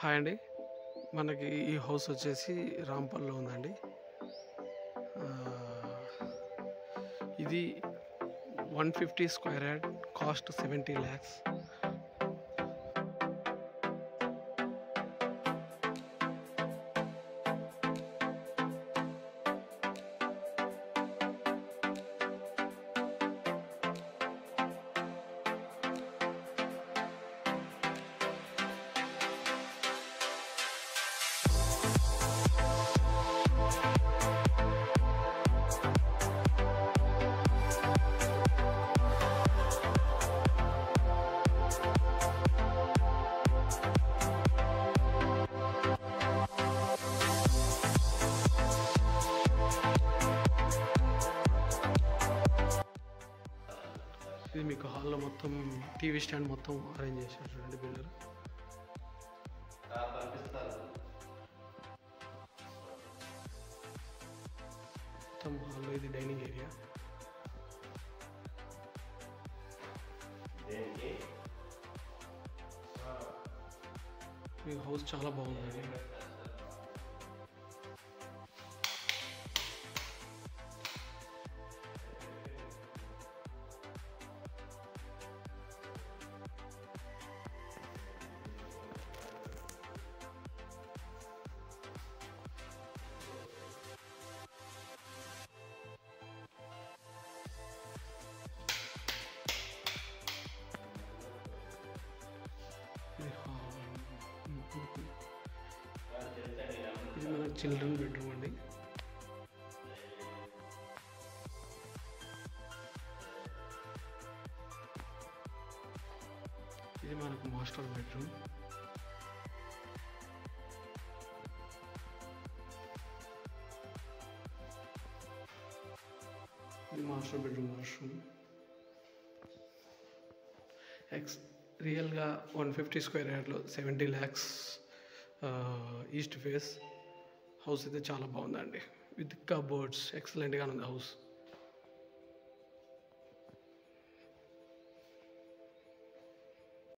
hi అండి మనకి ఈ హౌస్ వచ్చేసి రాంపల్లో ఉందండి ఆ, ఇది one fifty square yard cost seventy lakhs ఇది మీకు హాల్లో మొత్తం టీవీ స్టాండ్ మొత్తం అరేంజ్ చేశారు చూడండి బిల్డర్ మొత్తం హాల్లో ఇది డైనింగ్ ఏరియా మీ హౌస్ చాలా బాగుందండి ఇది హాల్ ఇది మన చిల్డ్రన్ బెడ్రూమ్ అండి ఇది మనకు మాస్టర్ బెడ్రూమ్ ఇది మాస్టర్ బెడ్రూమ్ వాష్రూమ్ ఎక్స్ రియల్గా వన్ ఫిఫ్టీ స్క్వేర్ యార్డ్లో seventy lakhs east face house అయితే చాలా బాగుందండి విత్ కబోర్డ్స్ ఎక్సలెంట్గా ఉంది హౌస్